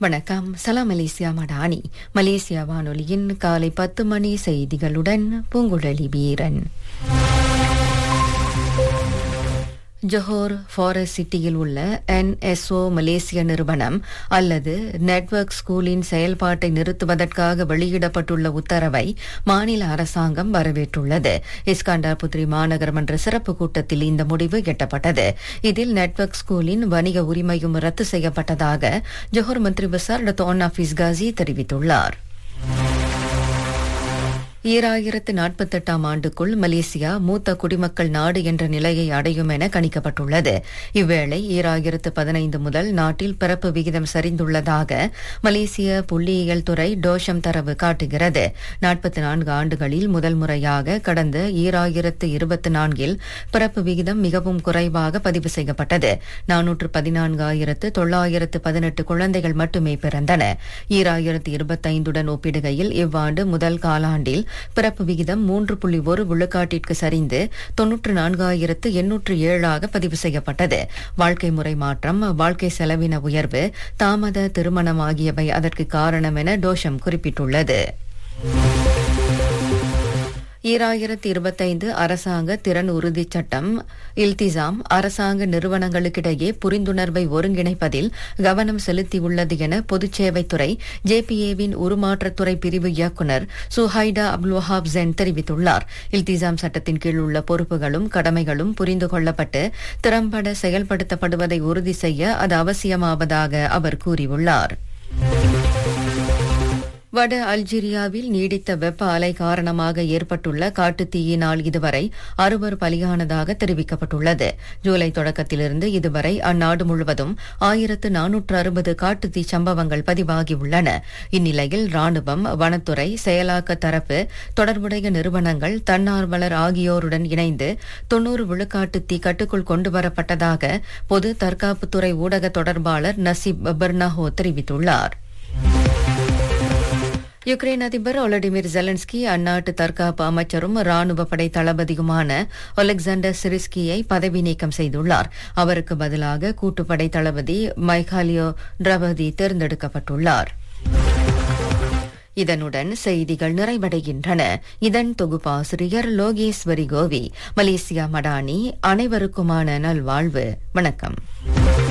வணக்கம் சலாம் Malaysia Madani Malaysia வானொலியின் காலை பத்து மணி செய்திகளுடன் பூங்குழலி வீரன் ஜொஹோர் ஃபாரஸ்ட் சிட்டியில் உள்ள என்எஸ்ஓ மலேசிய நிறுவனம் அல்லது நெட்வொர்க் ஸ்கூலின் செயல்பாட்டை நிறுத்துவதற்காக வெளியிடப்பட்டுள்ள உத்தரவை மாநில அரசாங்கம் வரவேற்றுள்ளது இஸ்காண்டார் புத்ரி மாநகரமன்ற சிறப்பு கூட்டத்தில் இந்த முடிவு எட்டப்பட்டது இதில் நெட்வொர்க் ஸ்கூலின் வணிக உரிமையும் ரத்து செய்யப்பட்டதாக ஜொஹோர் மந்திரி பசார் டாக்டர் ஹஃபீஸ் காசி தெரிவித்துள்ளார் ஈராயிரத்து நாற்பத்தெட்டாம் ஆண்டுக்குள் மலேசியா மூத்த குடிமக்கள் நாடு என்ற நிலையை அடையும் என கணிக்கப்பட்டுள்ளது இவ்வேளை ஈராயிரத்து பதினைந்து முதல் நாட்டில் பிறப்பு விகிதம் சரிந்துள்ளதாக மலேசிய புள்ளியியல் துறை டோஷம் தரவு காட்டுகிறது நாற்பத்தி நான்கு ஆண்டுகளில் முதல் முறையாக கடந்த ஈராயிரத்து இருபத்தி நான்கில் பிறப்பு விகிதம் மிகவும் குறைவாக பதிவு செய்யப்பட்டது நானூற்று பதினான்காயிரத்து தொள்ளாயிரத்து பதினெட்டு குழந்தைகள் மட்டுமே பிறந்தன ஈராயிரத்து இருபத்தைந்துடன் ஒப்பிடுகையில் இவ்வாண்டு முதல் காலாண்டில் பிறப்பு விகிதம் மூன்று புள்ளி ஒரு விழுக்காட்டிற்கு சரிந்து தொன்னூற்று நான்காயிரத்து எண்ணூற்று ஏழாக பதிவு செய்யப்பட்டது வாழ்க்கை முறை மாற்றம் வாழ்க்கை செலவின உயர்வு தாமத திருமணம் ஆகியவை அதற்கு காரணம் என டோஷம் குறிப்பிட்டுள்ளது ஈராயிரத்தி இருபத்தைந்து அரசாங்க திறன் உறுதிச் சட்டம் இல்திசாம் அரசாங்க நிறுவனங்களுக்கிடையே புரிந்துணர்வை ஒருங்கிணைப்பதில் கவனம் செலுத்தியுள்ளது என பொதுச்சேவைத்துறை ஜேபிஏவின் உருமாற்றத்துறை பிரிவு இயக்குநர் சுஹைடா அப்துல் வஹாப் ஜென் தெரிவித்துள்ளார் இல்திசாம் சட்டத்தின் கீழ் உள்ள பொறுப்புகளும் கடமைகளும் புரிந்து கொள்ளப்பட்டு திறம்பட செயல்படுத்தப்படுவதை உறுதி செய்ய அது அவசியமாவதாக அவர் கூறியுள்ளார் வட அல்ஜீரியாவில் நீடித்த வெப்ப அலை காரணமாக ஏற்பட்டுள்ள காட்டுத்தீயினால் இதுவரை அறுவர் பலியானதாக தெரிவிக்கப்பட்டுள்ளது ஜூலை தொடக்கத்திலிருந்து இதுவரை அந்நாடு முழுவதும் ஆயிரத்து நானூற்று அறுபது காட்டுத்தீ சம்பவங்கள் பதிவாகியுள்ளன இந்நிலையில் ராணுவம் வனத்துறை செயலாக்க தரப்பு தொடர்புடைய நிறுவனங்கள் தன்னார்வலர் ஆகியோருடன் இணைந்து தொன்னூறு விழுக்காட்டு தீ கட்டுக்குள் கொண்டுவரப்பட்டதாக பொது தற்காப்புத்துறை ஊடக தொடர்பாளர் நசீப் பெர்னாஹோ தெரிவித்துள்ளார் யுக்ரைன் அதிபர் ஒலடிமிர் ஜெலன்ஸ்கி அந்நாட்டு தற்காப்பு அமைச்சரும் ராணுவ படை தளபதியுமான ஒலெக்சாண்டர் சிரிஸ்கியை பதவி நீக்கம் செய்துள்ளார் அவருக்கு பதிலாக கூட்டுப்படை தளபதி மைகாலியோ டிரபதி தேர்ந்தெடுக்கப்பட்டுள்ளார் இதனுடன் செய்திகள் நிறைவடைகின்றன இதன் தொகுப்பாசிரியர் லோகேஸ்வரி கோவி மலேசியா மடானி அனைவருக்குமான நல்வாழ்வு வணக்கம்